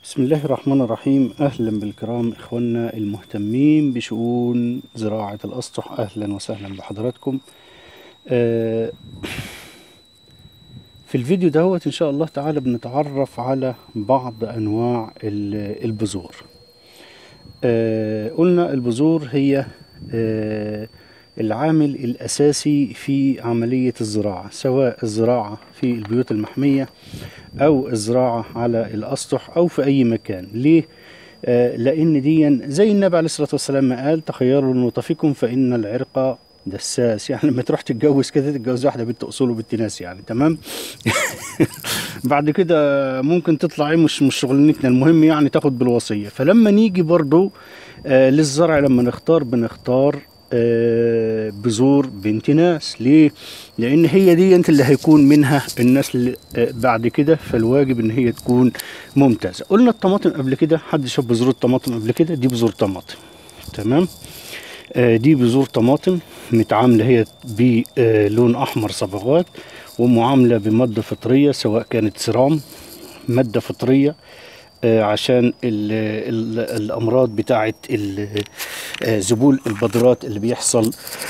بسم الله الرحمن الرحيم أهلا بالكرام إخواننا المهتمين بشؤون زراعة الأسطح أهلا وسهلا بحضراتكم آه، في الفيديو دوت إن شاء الله تعالى بنتعرف على بعض أنواع ال- البذور آه، قلنا البذور هي آه، العامل الأساسي في عملية الزراعة سواء الزراعة في البيوت المحمية أو الزراعة على الأسطح أو في أي مكان ليه؟ آه، لأن دي زي النبي عليه الصلاة والسلام ما قال تخيروا نطفكم فإن العرق دساس يعني لما تروح تتجوز كده تتجوز واحدة بنت أصول وبنت ناس يعني تمام بعد كده ممكن تطلع ايه مش مش شغلانتنا المهم يعني تاخد بالوصية فلما نيجي برضو آه للزرع لما نختار بنختار آه بذور بنت ناس ليه لان هي دي انت اللي هيكون منها النسل آه بعد كده فالواجب ان هي تكون ممتازه قلنا الطماطم قبل كده حد شاف بذور الطماطم قبل كده دي بذور طماطم تمام آه دي بذور طماطم متعامله هي بلون احمر صبغات ومعامله بماده فطريه سواء كانت سرام ماده فطريه آه، عشان ال ال الامراض بتاعه ال- آه، ذبول البذرات اللي بيحصل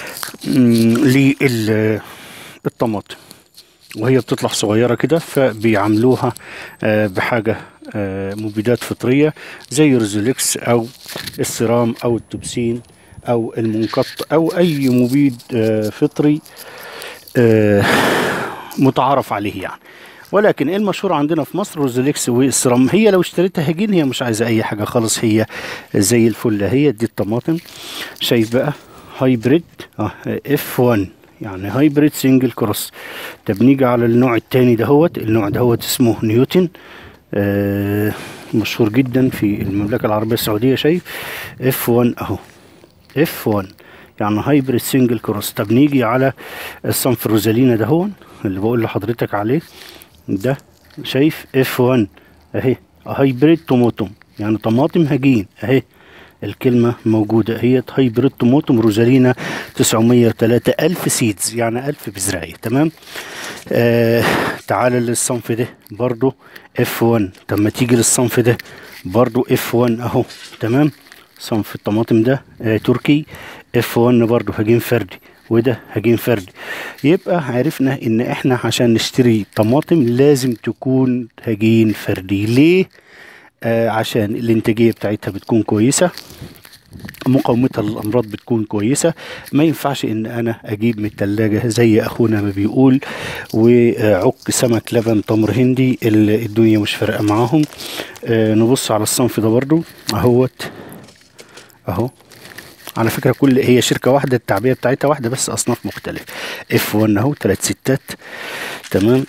للطماطم وهي بتطلع صغيرة كده فبيعملوها آه، بحاجة آه، مبيدات فطرية زي ريزوليكس أو السرام أو التوبسين أو المنقط أو أي مبيد آه، فطري آه، متعارف عليه يعني ولكن المشهور عندنا في مصر روزوليكس والسرام هي لو اشتريتها هجين هي مش عايزه اي حاجه خالص هي زي الفل هي دي الطماطم شايف بقى هايبريد اه اف 1 يعني هايبريد سنجل كروس طب نيجي على النوع التاني دهوت النوع دهوت اسمه نيوتن آه مشهور جدا في المملكه العربيه السعوديه شايف اف 1 اهو اف 1 يعني هايبريد سنجل كروس طب نيجي على الصنف روزالينا ده هو اللي بقول لحضرتك عليه ده شايف اف 1 اهي هايبريد طماطم يعني طماطم هجين اهي الكلمة موجودة هي هايبريد طماطم روزالينا 903 ألف سيدز يعني ألف بزراعية تمام آه تعال للصنف ده برضو اف 1 طب ما تيجي للصنف ده برضو اف 1 اهو تمام صنف الطماطم ده آه تركي اف 1 برضو هجين فردي وده هجين فردي يبقى عرفنا ان احنا عشان نشتري طماطم لازم تكون هجين فردي ليه آه عشان الانتاجيه بتاعتها بتكون كويسه مقاومتها للامراض بتكون كويسه ما ينفعش ان انا اجيب من التلاجة زي اخونا ما بيقول وعك سمك لبن تمر هندي ال- الدنيا مش فارقه معاهم آه نبص على الصنف ده برضو اهوت اهو على فكره كل هي شركه واحده التعبئه بتاعتها واحده بس اصناف مختلفه اف 1 اهو ثلاث ستات تمام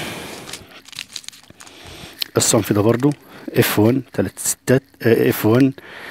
الصنف ده برضو اف 1 ثلاث ستات اف 1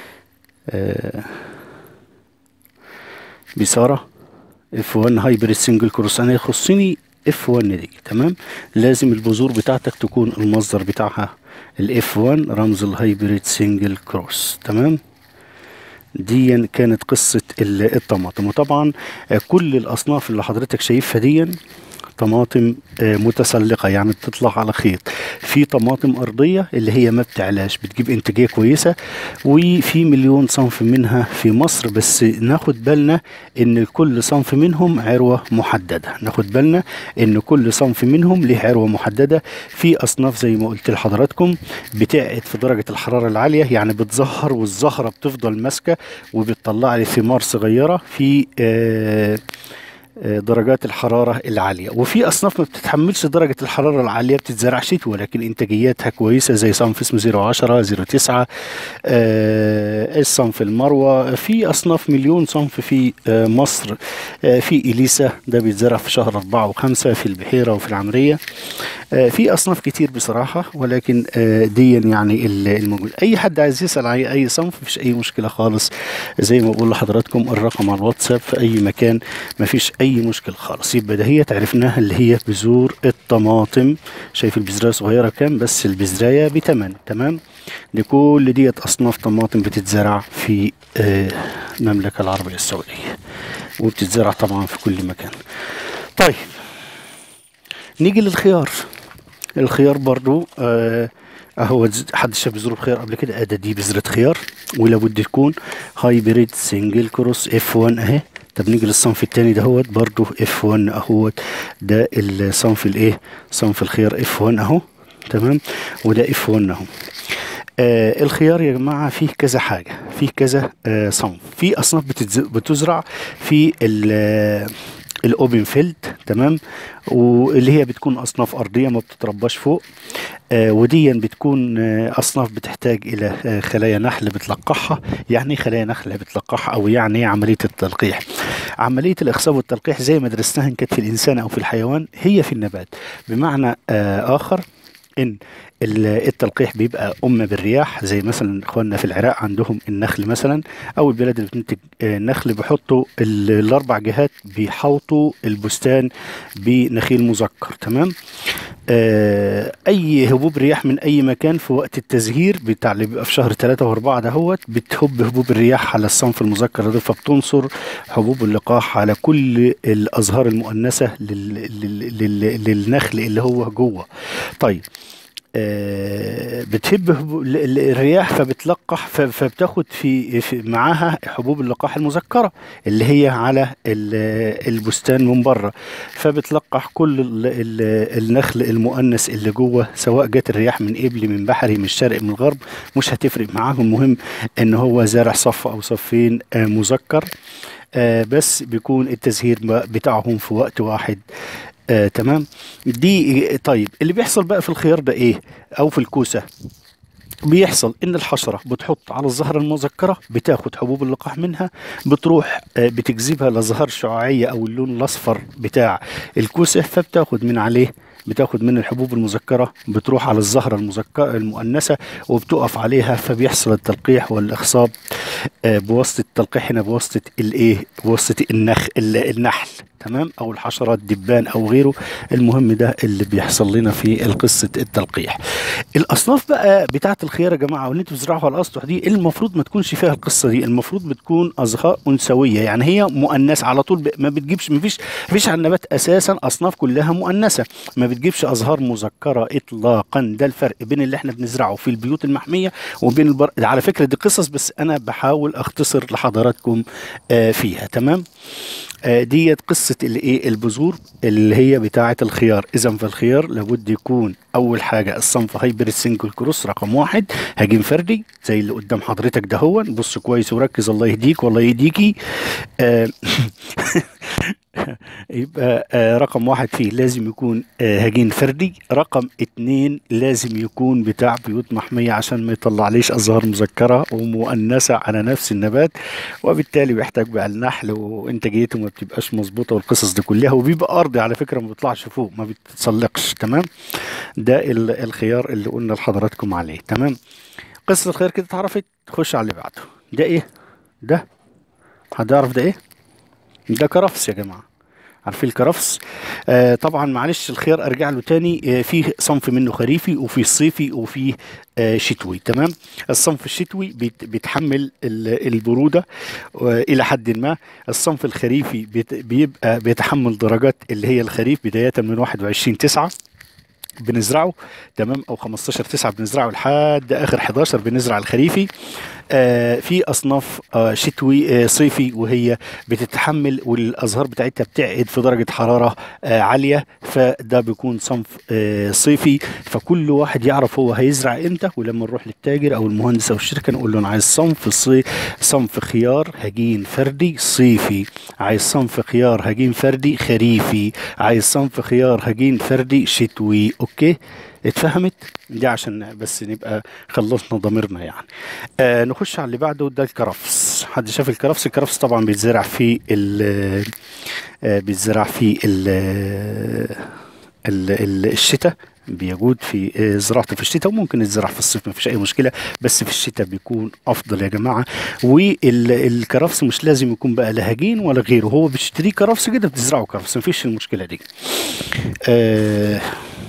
بيسارة اف 1 هايبريد سنجل كروس انا يخصني اف 1 دي تمام لازم البذور بتاعتك تكون المصدر بتاعها الاف 1 رمز الهايبريد سنجل كروس تمام دي كانت قصة ال- الطماطم وطبعا آه، كل الأصناف اللي حضرتك شايفها دي طماطم آه، متسلقة يعني بتطلع على خيط في طماطم أرضية اللي هي ما بتعلاش بتجيب إنتاجية كويسة وفي مليون صنف منها في مصر بس ناخد بالنا إن كل صنف منهم عروة محددة ناخد بالنا إن كل صنف منهم له عروة محددة في أصناف زي ما قلت لحضراتكم بتقعد في درجة الحرارة العالية يعني بتزهر والزهرة بتفضل ماسكة وبتطلع لي ثمار صغيرة في آه آه، درجات الحرارة العالية وفي أصناف ما بتتحملش درجة الحرارة العالية بتتزرع شتوي ولكن إنتاجياتها كويسة زي صنف اسمه 010 09 آه الصنف المروة في أصناف مليون صنف في آه مصر آه في إليسا ده بيتزرع في شهر أربعة وخمسة في البحيرة وفي العمرية آه في أصناف كتير بصراحة ولكن آه دي يعني ال- الموجود أي حد عايز يسأل عن أي صنف مفيش أي مشكلة خالص زي ما بقول لحضراتكم الرقم على الواتساب في أي مكان مفيش أي مشكلة خالص يبقى دهيت عرفناها اللي هي بذور الطماطم شايف البذراية صغيرة كام بس البذراية بتمن تمام دي كل ديت أصناف طماطم بتتزرع في آه، المملكة العربية السعودية وبتتزرع طبعا في كل مكان طيب نيجي للخيار الخيار برضو آه اهو ز- حد شاف بذور الخيار قبل كده ادي دي بذرة خيار ولابد تكون هايبريد سنجل كروس اف 1 اهي طب نيجي للصنف التاني دهوت برضو اف 1 اهوت ده الصنف الايه صنف الخيار اف 1 اهو تمام وده اف 1 اهو آه الخيار يا جماعة فيه كذا حاجة فيه كذا آه صنف في أصناف بتتز- بتزرع في ال- الاوبن فيلد تمام واللي هي بتكون اصناف ارضيه ما بتترباش فوق آه وديا بتكون آه اصناف بتحتاج الى آه خلايا نحل بتلقحها يعني إيه خلايا نحل بتلقحها او يعني إيه عمليه التلقيح عمليه الاخصاب والتلقيح زي ما درسناها ان كانت في الانسان او في الحيوان هي في النبات بمعنى آه اخر ان ال- التلقيح بيبقى أم بالرياح زي مثلا اخواننا في العراق عندهم النخل مثلا او البلاد اللي بتنتج آه، النخل بيحطوا ال- الاربع جهات بيحوطوا البستان بنخيل مذكر تمام آه، اي هبوب رياح من اي مكان في وقت التزهير بتاع اللي بيبقى في شهر ثلاثة واربعة دهوت بتهب هبوب الرياح على الصنف المذكر ده فبتنصر حبوب اللقاح على كل الازهار المؤنثة لل... لل... لل... للنخل اللي هو جوه طيب آه، بتهب هبو- ال- ال- الرياح فبتلقح ف- فبتاخد في, في معاها حبوب اللقاح المذكره اللي هي على ال- البستان من بره فبتلقح كل ال- ال- النخل المؤنث اللي جوه سواء جت الرياح من قبل من بحري من الشرق من الغرب مش هتفرق معاهم المهم ان هو زارع صف او صفين آه، مذكر آه، بس بيكون التزهير ب- بتاعهم في وقت واحد آه، تمام دي طيب اللي بيحصل بقى في الخيار ده ايه او في الكوسه بيحصل ان الحشره بتحط على الزهره المذكره بتاخد حبوب اللقاح منها بتروح آه، بتجذبها لازهار شعاعيه او اللون الاصفر بتاع الكوسه فبتاخد من عليه بتاخد من الحبوب المذكره بتروح على الزهره المذكره المؤنثه وبتقف عليها فبيحصل التلقيح والاخصاب آه، بواسطه التلقيح هنا بواسطه الايه بواسطه النخ ال- النحل تمام او الحشرات دبان او غيره المهم ده اللي بيحصل لنا في قصه التلقيح الاصناف بقى بتاعه الخيار يا جماعه واللي انتوا بتزرعوها على الاسطح دي المفروض ما تكونش فيها القصه دي المفروض بتكون ازهار انثويه يعني هي مؤنثه على طول ب- ما بتجيبش ما فيش فيش على النبات اساسا اصناف كلها مؤنثه ما بتجيبش ازهار مذكره اطلاقا ده الفرق بين اللي احنا بنزرعه في البيوت المحميه وبين البر... على فكره دي قصص بس انا بحاول اختصر لحضراتكم آه فيها تمام آه، ديت قصة الايه البذور اللي هي بتاعة الخيار اذا فالخيار لابد يكون اول حاجة الصنف هايبريد سنجل كروس رقم واحد هجين فردي زي اللي قدام حضرتك ده هو بص كويس وركز الله يهديك والله يهديكي آه يبقى آه رقم واحد فيه لازم يكون آه هجين فردي رقم اتنين لازم يكون بتاع بيوت محمية عشان ما يطلعليش أزهار مذكرة ومؤنثة على نفس النبات وبالتالي بيحتاج بقى النحل وانتاجيته ما بتبقاش مظبوطة والقصص دي كلها وبيبقى أرضي على فكرة ما بيطلعش فوق ما بيتسلقش تمام ده ال- الخيار اللي قلنا لحضراتكم عليه تمام قصة الخيار كده اتعرفت خش على اللي بعده ده ايه ده حد يعرف ده ايه ده كرفس يا جماعة عارفين الكرفس آه طبعا معلش الخيار ارجع له تاني آه فيه صنف منه خريفي وفيه صيفي وفيه آه شتوي تمام الصنف الشتوي بيت بيتحمل ال- البرودة آه الى حد ما الصنف الخريفي بيت بيبقى بيتحمل درجات اللي هي الخريف بداية من 21 9 بنزرعه تمام او 15 9 بنزرعه لحد اخر 11 بنزرع الخريفي آه في اصناف آه شتوي آه صيفي وهي بتتحمل والازهار بتاعتها بتعقد في درجه حراره آه عاليه فده بيكون صنف آه صيفي فكل واحد يعرف هو هيزرع امتى ولما نروح للتاجر او المهندس او الشركه نقول له انا عايز صنف صي صنف خيار هجين فردي صيفي عايز صنف خيار هجين فردي خريفي عايز صنف خيار هجين فردي شتوي اوكي اتفهمت دي عشان بس نبقى خلصنا ضميرنا يعني آه نخش على اللي بعده ده الكرفس حد شاف الكرفس الكرفس طبعا بيتزرع في ال آه بيتزرع في ال ال ال الشتاء بيجود في آه، زراعته في الشتاء وممكن يتزرع في الصيف ما فيش اي مشكله بس في الشتاء بيكون افضل يا جماعه والكرفس مش لازم يكون بقى لهجين ولا غيره هو بتشتريه كرفس كده بتزرعه كرفس ما فيش المشكله دي آه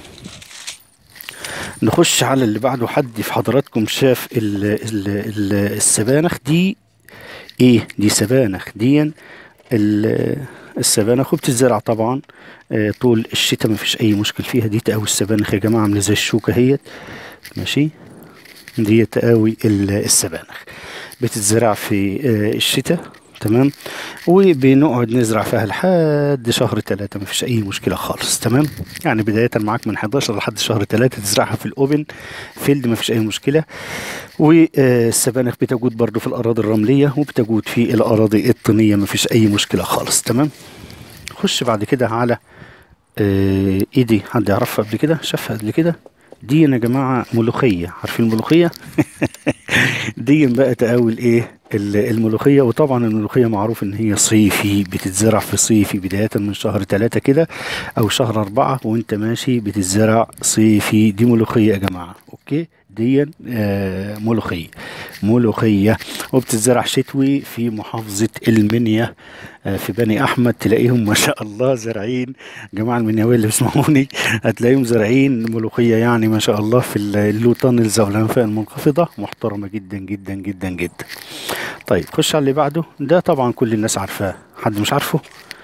نخش على اللي بعده حد في حضراتكم شاف ال ال ال السبانخ دي ايه دي سبانخ دي ال- السبانخ وبتتزرع طبعا آه، طول الشتاء مفيش اي مشكل فيها دي تقاوي السبانخ يا جماعه عامله زي الشوكه اهيت ماشي دي تقاوي ال- السبانخ بتتزرع في آه، الشتاء تمام وبنقعد نزرع فيها لحد شهر ثلاثة مفيش أي مشكلة خالص تمام يعني بداية معاك من 11 لحد شهر ثلاثة تزرعها في الأوبن فيلد مفيش أي مشكلة والسبانخ بتجود برضو في الأراضي الرملية وبتجود في الأراضي الطينية مفيش أي مشكلة خالص تمام خش بعد كده على آه، ايدي حد يعرفها قبل كده شافها قبل كده دي يا جماعة ملوخية عارفين الملوخية دي بقى تقاول ايه ال- الملوخية وطبعا الملوخية معروف ان هي صيفي بتتزرع في صيفي بداية من شهر ثلاثة كده او شهر اربعة وانت ماشي بتتزرع صيفي دي ملوخية يا جماعة اوكي دي آه ملوخية ملوخية وبتتزرع شتوي في محافظة المنيا آه في بني احمد تلاقيهم ما شاء الله زارعين جماعة المنياوية اللي بيسمعوني هتلاقيهم زارعين ملوخية يعني ما شاء الله في اللو تانلز او الانفاق المنخفضة محترمة جدا جدا جدا جدا طيب خش على اللي بعده ده طبعا كل الناس عارفاه حد مش عارفه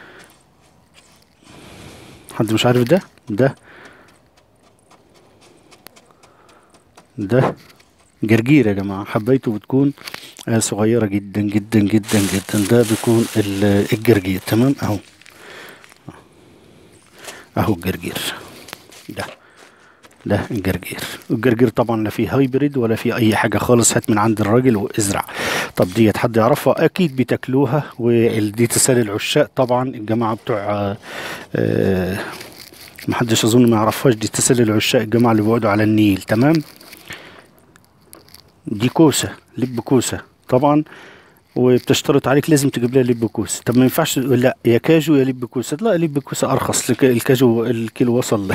حد مش عارف ده ده ده جرجير يا جماعة حبيته بتكون آه، صغيرة جدا جدا جدا جدا ده بيكون ال- الجرجير تمام اهو اهو الجرجير ده ده الجرجير الجرجير طبعا لا فيه هايبريد ولا فيه اي حاجه خالص هات من عند الراجل وازرع طب ديت حد يعرفها اكيد بتاكلوها ودي تسال العشاق طبعا الجماعه بتوع آه، آه، محدش اظن ما يعرفهاش دي تسال العشاق الجماعه اللي بيقعدوا على النيل تمام دي كوسه لب كوسه طبعا وبتشترط عليك لازم تجيب لها لب كوسه طب ما ينفعش تقول لا يا كاجو يا لب كوسه لا لب كوسه ارخص لك الكاجو الكيلو وصل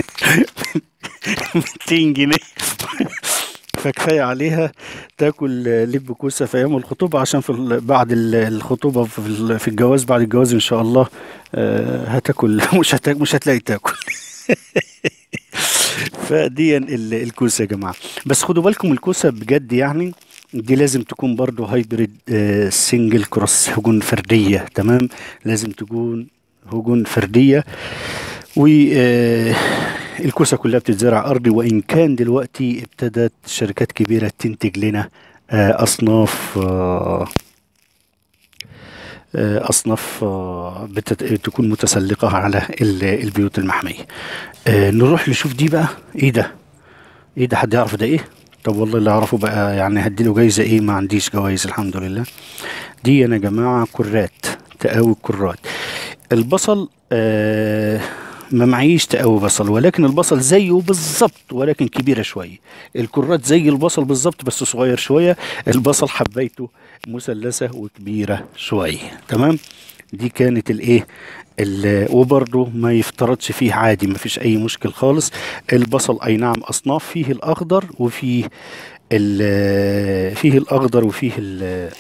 200 جنيه فكفايه عليها تاكل لب كوسه في ايام الخطوبه عشان في ال- بعد ال- الخطوبه في ال- في الجواز بعد الجواز ان شاء الله آه، هتاكل مش هتا مش هتلاقي تاكل فدي ال- الكوسه يا جماعه بس خدوا بالكم الكوسه بجد يعني دي لازم تكون برضو هايبريد آه، سنجل كروس هجون فرديه تمام لازم تكون هجون فرديه والكوسه كلها بتتزرع ارضي وان كان دلوقتي ابتدت شركات كبيره تنتج لنا آه، اصناف آه، آه، اصناف آه، بتت... تكون متسلقه على ال- البيوت المحميه آه، نروح نشوف دي بقى ايه ده ايه ده حد يعرف ده ايه طب والله اللي اعرفه بقى يعني هديله جايزه ايه ما عنديش جوائز الحمد لله دي انا يا جماعه كرات تقاوي الكرات البصل آه ما معيش تقاوي بصل ولكن البصل زيه بالظبط ولكن كبيره شويه الكرات زي البصل بالظبط بس صغير شويه البصل حبيته مثلثه وكبيره شويه تمام دي كانت الايه ال- وبرضه ما يفترضش فيه عادي ما فيش اي مشكل خالص البصل اي نعم اصناف فيه الاخضر وفيه ال- فيه الاخضر وفيه ال-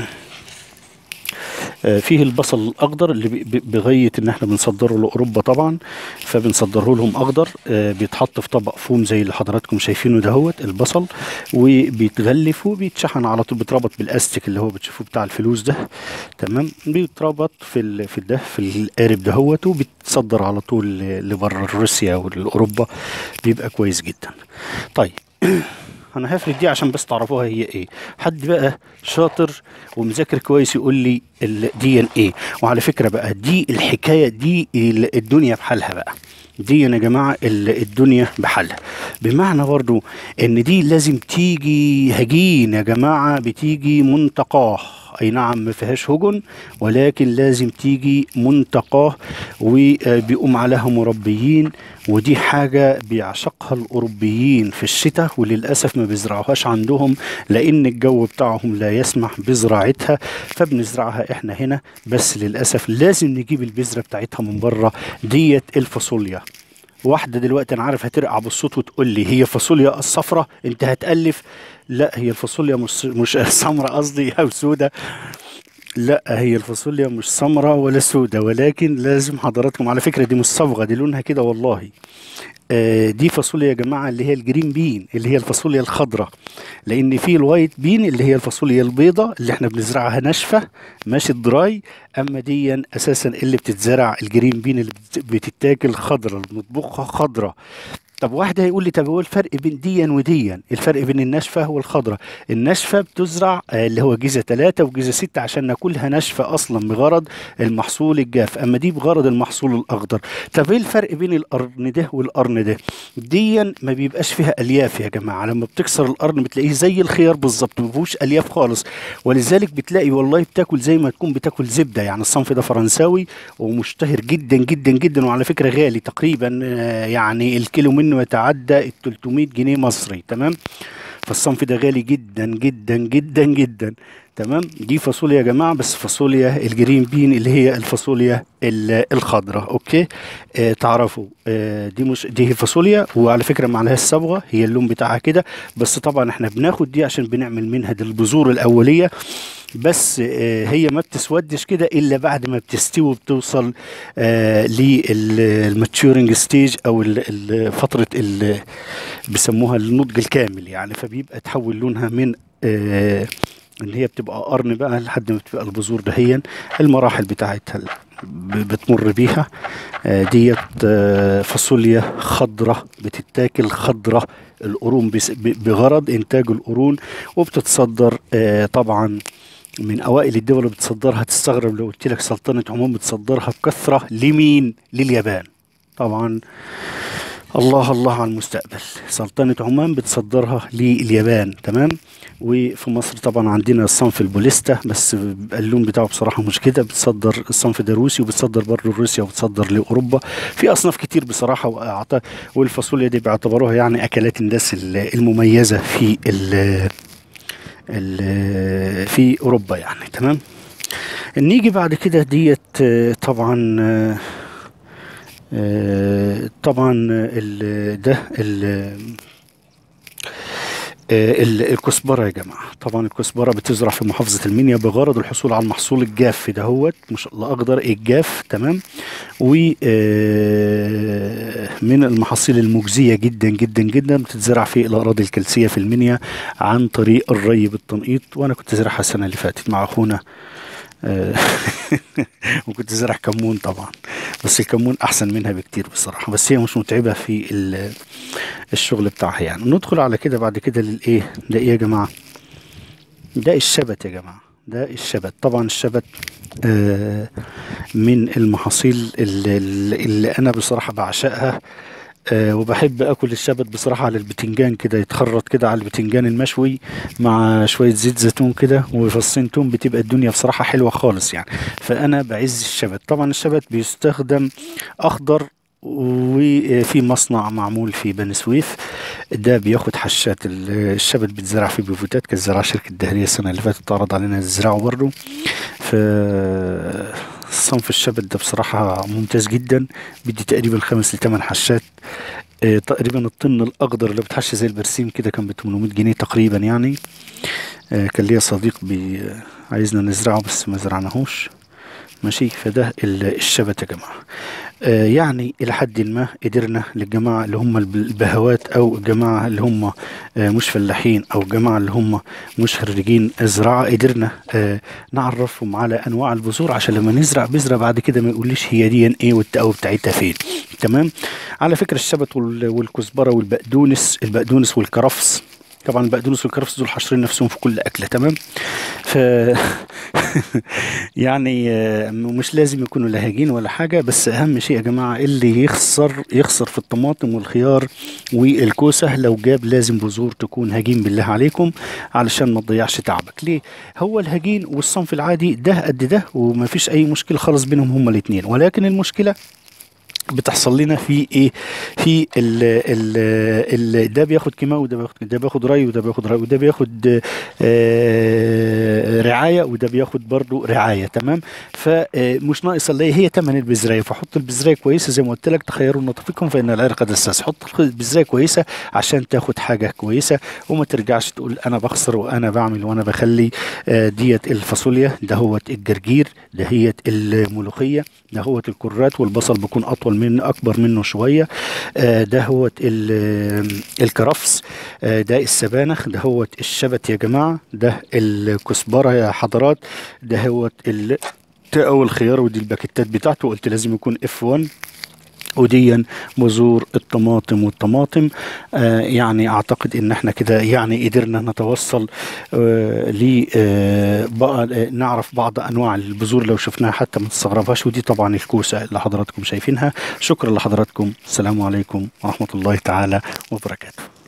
آه، فيه البصل الاخضر اللي ب- ب- بغايه ان احنا بنصدره لاوروبا طبعا فبنصدره لهم اخضر آه، بيتحط في طبق فوم زي اللي حضراتكم شايفينه دهوت البصل وبيتغلف وبيتشحن على طول بيتربط بالاستيك اللي هو بتشوفوه بتاع الفلوس ده تمام بيتربط في ال... في ده في القارب دهوت وبيتصدر على طول ل- لبره روسيا ولاوروبا بيبقى كويس جدا طيب انا هفرد دي عشان بس تعرفوها هي ايه حد بقى شاطر ومذاكر كويس يقول لي ال- دي ايه وعلى فكره بقى دي الحكايه دي ال- الدنيا بحالها بقى دي يا جماعه ال- الدنيا بحالها بمعنى برضو ان دي لازم تيجي هجين يا جماعه بتيجي منتقاه اي نعم ما فيهاش هجن ولكن لازم تيجي منتقاه وبيقوم عليها مربيين ودي حاجة بيعشقها الأوروبيين في الشتاء وللأسف ما بيزرعوهاش عندهم لأن الجو بتاعهم لا يسمح بزراعتها فبنزرعها إحنا هنا بس للأسف لازم نجيب البذرة بتاعتها من بره ديت الفاصوليا واحدة دلوقتي أنا عارف هترقع بالصوت وتقول لي هي فاصوليا الصفرة أنت هتألف لا هي الفاصوليا مش مش سمراء قصدي أو سودة لا هي الفاصوليا مش سمراء ولا سودة ولكن لازم حضراتكم على فكرة دي مش صبغة دي لونها كده والله آه، دي فاصوليا يا جماعه اللي هي الجرين بين اللي هي الفاصوليا الخضراء لان في الوايت بين اللي هي الفاصوليا البيضاء اللي احنا بنزرعها ناشفه ماشي دراي اما دي اساسا اللي بتتزرع الجرين بين اللي بت- بتتاكل خضراء اللي بنطبخها خضراء طب واحد هيقول لي طب هو الفرق بين ديا وديا الفرق بين الناشفه والخضراء الناشفه بتزرع آه، اللي هو جيزه ثلاثة وجيزه ستة عشان ناكلها ناشفه اصلا بغرض المحصول الجاف اما دي بغرض المحصول الاخضر طب ايه الفرق بين القرن ده والقرن ده ديا ما بيبقاش فيها الياف يا جماعه لما بتكسر القرن بتلاقيه زي الخيار بالظبط ما فيهوش الياف خالص ولذلك بتلاقي والله بتاكل زي ما تكون بتاكل زبده يعني الصنف ده فرنساوي ومشتهر جدا جدا جدا وعلى فكره غالي تقريبا آه، يعني الكيلو منه يتعدى ال 300 جنيه مصري تمام فالصنف ده غالي جدا جدا جدا جدا تمام دي فاصوليا يا جماعه بس فاصوليا الجرين بين اللي هي الفاصوليا ال- الخضراء اوكي آه تعرفوا آه دي مش دي هي فاصوليا وعلى فكره ما عليهاش صبغه هي اللون بتاعها كده بس طبعا احنا بناخد دي عشان بنعمل منها دي البذور الاوليه بس آه هي ما بتسودش كده الا بعد ما بتستوي بتوصل آه للماتشورنج ستيج او ال- ال- فتره ال- بيسموها النضج الكامل يعني فبيبقى تحول لونها من آه ان هي بتبقى قرن بقى لحد ما بتبقى البذور دهيا المراحل بتاعتها ب- بتمر بيها آه، ديت آه، فاصوليا خضراء بتتاكل خضراء القرون بس- ب- بغرض انتاج القرون وبتتصدر آه، طبعا من اوائل الدول اللي بتصدرها تستغرب لو قلت لك سلطنه عمان بتصدرها بكثره لمين؟ لليابان طبعا الله الله على المستقبل سلطنة عمان بتصدرها لليابان تمام وفي مصر طبعا عندنا الصنف البوليستا بس بيبقى اللون بتاعه بصراحة مش كده بتصدر الصنف ده روسي وبتصدر برضه لروسيا وبتصدر لأوروبا في أصناف كتير بصراحة وأعط- والفاصوليا دي بيعتبروها يعني أكلات الناس ال- المميزة في ال ال في أوروبا يعني تمام نيجي بعد كده ديت آه، طبعا آه، آه، طبعا ال- ده ال- آه، ال- الكزبرة يا جماعة طبعا الكزبرة بتزرع في محافظة المنيا بغرض الحصول على المحصول الجاف دهوت مش الأخضر الجاف تمام و آه، من المحاصيل المجزية جدا جدا جدا بتتزرع في الأراضي الكلسية في المنيا عن طريق الري بالتنقيط وأنا كنت زرعها السنة اللي فاتت مع أخونا آه، وكنت زرع كمون طبعا بس الكمون احسن منها بكتير بصراحه بس هي مش متعبه في ال- الشغل بتاعها يعني ندخل على كده بعد كده للايه ده ايه يا جماعه ده الشبت يا جماعه ده الشبت طبعا الشبت آه من المحاصيل اللي, اللي انا بصراحه بعشقها آه وبحب اكل الشبت بصراحه على البتنجان كده يتخرط كده على البتنجان المشوي مع شويه زيت زيتون كده وفصين توم بتبقى الدنيا بصراحه حلوه خالص يعني فانا بعز الشبت طبعا الشبت بيستخدم اخضر وفي مصنع معمول في بني سويف ده بياخد حشات ال- الشبت بيتزرع في بيفوتات كانت زراعة شركة الدهرية السنة اللي فاتت عرض علينا الزراعة برضه ف صنف الشبت ده بصراحة ممتاز جدا بيدي تقريبا خمس لثمان حشات آه، تقريبا الطن الأخضر اللي بتحش زي البرسيم كده كان ب 800 جنيه تقريبا يعني آه، كان ليا صديق بي عايزنا نزرعه بس ما زرعناهوش ماشي فده ال- الشبت يا جماعة آه يعني إلى حد ما قدرنا للجماعة اللي هم الب- البهوات أو الجماعة اللي هم آه مش فلاحين أو الجماعة اللي هم مش خريجين زراعة قدرنا آه نعرفهم على أنواع البذور عشان لما نزرع بذرة بعد كده ما يقوليش هي دي إيه والتقوى بتاعتها فين تمام على فكرة الشبت وال- والكزبرة والبقدونس البقدونس والكرفس طبعا البقدونس والكرفس دول حاشرين نفسهم في كل أكلة تمام ف يعني آه، مش لازم يكونوا لهجين ولا حاجة بس أهم شيء يا جماعة اللي يخسر يخسر في الطماطم والخيار والكوسة لو جاب لازم بذور تكون هجين بالله عليكم علشان ما تضيعش تعبك ليه هو الهجين والصنف العادي ده قد ده وما فيش أي مشكلة خالص بينهم هما الاتنين ولكن المشكلة بتحصل لنا في ايه في ال ال ال ده بياخد كيماوي وده بياخد ده بياخد ري وده بياخد ري وده بياخد آه رعايه وده بياخد برضه رعايه تمام فمش ناقص اللي هي هي ثمن البذرايه فحط البذرايه كويسه زي ما قلت لك تخيروا نطفكم فان العرق دساس حط البذرايه كويسه عشان تاخد حاجه كويسه وما ترجعش تقول انا بخسر وانا بعمل وانا بخلي آه ديت الفاصوليا ده هو الجرجير ده هي الملوخيه ده هو الكرات والبصل بيكون اطول اطول من اكبر منه شويه آه، ده هو ال- الكرفس آه، ده السبانخ ده هو الشبت يا جماعه ده الكزبره يا حضرات ده هو ال او الخيار ودي الباكيتات بتاعته قلت لازم يكون اف 1 وديا بذور الطماطم والطماطم آه يعني اعتقد ان احنا كده يعني قدرنا نتوصل آه ل آه بقى آه نعرف بعض انواع البذور لو شفناها حتى ما تستغربهاش ودي طبعا الكوسه اللي حضراتكم شايفينها شكرا لحضراتكم السلام عليكم ورحمه الله تعالى وبركاته